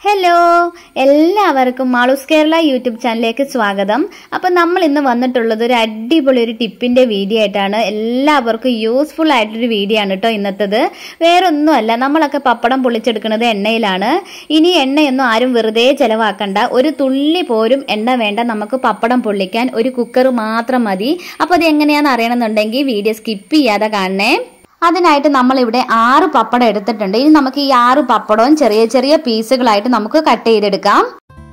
hello എല്ലാവർക്കും Malu's Kerala YouTube ചാനലിലേക്ക് സ്വാഗതം അപ്പം നമ്മൾ ഇന്ന് വന്നിട്ടുള്ളത് ഒരു അടിപൊളി ഒരു ടിപ്പിന്റെ വീഡിയോ ആയിട്ടാണ് എല്ലാവർക്കും യൂസ്ഫുൾ ആയിട്ടൊരു വീഡിയോ ആണ് കേട്ടോ ഇന്നത്തത് വേറെ ഒന്നുമല്ല നമ്മളൊക്കെ പപ്പടം പൊള്ളിച്ചെടുക്കുന്നത് എണ്ണയിലാണ് ഇനി എണ്ണയൊന്നും ആരും വെറുതെ ചെലവാക്കണ്ട ഒരു തുള്ളി പോലും എണ്ണ വേണ്ട നമുക്ക് പപ്പടം പൊള്ളിക്കാൻ ഒരു കുക്കർ മാത്രം മതി അപ്പോൾ അത് എങ്ങനെയാണെന്ന് അറിയണമെന്നുണ്ടെങ്കിൽ വീഡിയോ സ്കിപ്പ് ചെയ്യാതെ കാണണേ അതിനായിട്ട് നമ്മൾ ഇവിടെ ആറ് പപ്പടം എടുത്തിട്ടുണ്ട് ഇനി നമുക്ക് ഈ ആറ് പപ്പടവും ചെറിയ ചെറിയ പീസുകളായിട്ട് നമുക്ക് കട്ട് ചെയ്തെടുക്കാം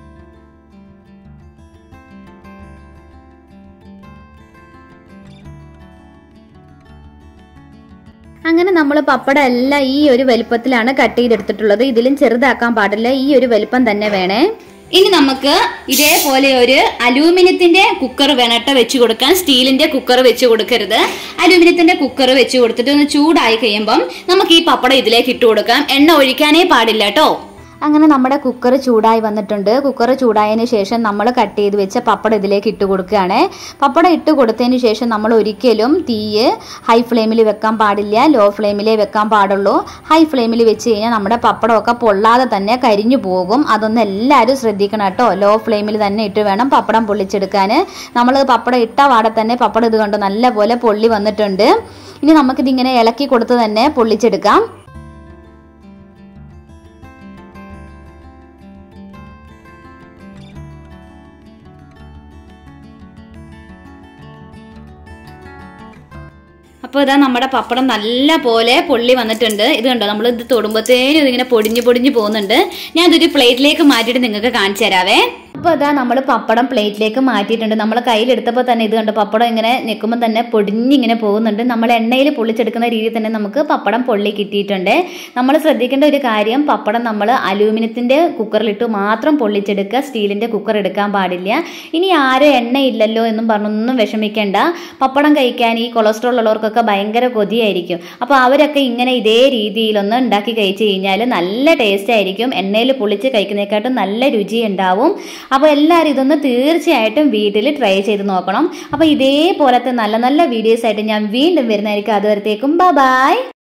അങ്ങനെ നമ്മൾ പപ്പടം എല്ലാം ഈ ഒരു വലിപ്പത്തിലാണ് കട്ട് ചെയ്തെടുത്തിട്ടുള്ളത് ഇതിലും ചെറുതാക്കാൻ പാടില്ല ഈ ഒരു വലിപ്പം തന്നെ വേണേ ഇനി നമുക്ക് ഇതേപോലെ ഒരു അലൂമിനിയത്തിന്റെ കുക്കർ വേണട്ടോ വെച്ച് കൊടുക്കാൻ സ്റ്റീലിന്റെ കുക്കർ വെച്ച് കൊടുക്കരുത് അലൂമിനിയത്തിന്റെ കുക്കർ വെച്ച് കൊടുത്തിട്ട് ഒന്ന് ചൂടായി കഴിയുമ്പം നമുക്ക് ഈ പപ്പടം ഇതിലേക്ക് ഇട്ട് കൊടുക്കാം എണ്ണ ഒഴിക്കാനേ പാടില്ല കേട്ടോ അങ്ങനെ നമ്മുടെ കുക്കർ ചൂടായി വന്നിട്ടുണ്ട് കുക്കർ ചൂടായതിന് ശേഷം നമ്മൾ കട്ട് ചെയ്ത് വെച്ച പപ്പടം ഇതിലേക്ക് ഇട്ട് കൊടുക്കുകയാണ് പപ്പടം ഇട്ട് കൊടുത്തതിന് ശേഷം നമ്മൾ ഒരിക്കലും തീയ് ഹൈ ഫ്ലെയിമിൽ വെക്കാൻ പാടില്ല ലോ ഫ്ലെയിമിലേ വെക്കാൻ പാടുള്ളൂ ഹൈ ഫ്ലെയിമിൽ വെച്ച് കഴിഞ്ഞാൽ നമ്മുടെ പപ്പടമൊക്കെ പൊള്ളാതെ തന്നെ കരിഞ്ഞു പോകും അതൊന്ന് എല്ലാവരും ശ്രദ്ധിക്കണം കേട്ടോ ലോ ഫ്ലെയിമിൽ തന്നെ ഇട്ട് വേണം പപ്പടം പൊള്ളിച്ചെടുക്കാൻ നമ്മൾ പപ്പടം ഇട്ട വാടെ തന്നെ പപ്പടം ഇത് കണ്ട് നല്ലപോലെ പൊള്ളി വന്നിട്ടുണ്ട് ഇനി നമുക്കിതിങ്ങനെ ഇളക്കി കൊടുത്ത് തന്നെ പൊള്ളിച്ചെടുക്കാം അപ്പോൾ ഇതാ നമ്മുടെ പപ്പടം നല്ല പോലെ പൊള്ളി വന്നിട്ടുണ്ട് ഇത് കണ്ടോ നമ്മൾ ഇത് തൊടുമ്പോഴത്തേനും ഇതിങ്ങനെ പൊടിഞ്ഞു പൊടിഞ്ഞു പോകുന്നുണ്ട് ഞാൻ ഇതൊരു പ്ലേറ്റിലേക്ക് മാറ്റിയിട്ട് നിങ്ങൾക്ക് കാണിച്ചു തരാവേ അപ്പോൾ അതാ നമ്മൾ പപ്പടം പ്ലേറ്റിലേക്ക് മാറ്റിയിട്ടുണ്ട് നമ്മൾ കയ്യിലെടുത്തപ്പോൾ തന്നെ ഇത് കണ്ടോ പപ്പടം ഇങ്ങനെ നിൽക്കുമ്പോൾ തന്നെ പൊടിഞ്ഞിങ്ങനെ പോകുന്നുണ്ട് നമ്മൾ എണ്ണയിൽ പൊള്ളിച്ചെടുക്കുന്ന രീതിയിൽ തന്നെ നമുക്ക് പപ്പടം പൊള്ളി കിട്ടിയിട്ടുണ്ട് നമ്മൾ ശ്രദ്ധിക്കേണ്ട ഒരു കാര്യം പപ്പടം നമ്മൾ അലൂമിനിയത്തിൻ്റെ കുക്കറിലിട്ട് മാത്രം പൊള്ളിച്ചെടുക്കുക സ്റ്റീലിൻ്റെ കുക്കർ എടുക്കാൻ പാടില്ല ഇനി ആരും എണ്ണയില്ലല്ലോ എന്നും പറഞ്ഞൊന്നും വിഷമിക്കേണ്ട പപ്പടം കഴിക്കാൻ ഈ കൊളസ്ട്രോൾ ഉള്ളവർക്കൊക്കെ ഭയങ്കര കൊതിയായിരിക്കും അപ്പോൾ അവരൊക്കെ ഇങ്ങനെ ഇതേ രീതിയിലൊന്ന് ഉണ്ടാക്കി കഴിച്ചു കഴിഞ്ഞാൽ നല്ല ടേസ്റ്റ് ആയിരിക്കും എണ്ണയിൽ പൊള്ളിച്ച് കഴിക്കുന്നതിനെക്കാട്ടും നല്ല രുചി ഉണ്ടാവും അപ്പോൾ എല്ലാവരും ഇതൊന്ന് തീർച്ചയായിട്ടും വീട്ടിൽ ട്രൈ ചെയ്ത് നോക്കണം അപ്പോൾ ഇതേപോലത്തെ നല്ല നല്ല വീഡിയോസ് ആയിട്ട് ഞാൻ വീണ്ടും വരുന്നതായിരിക്കും അതുവരത്തേക്കും ബൈ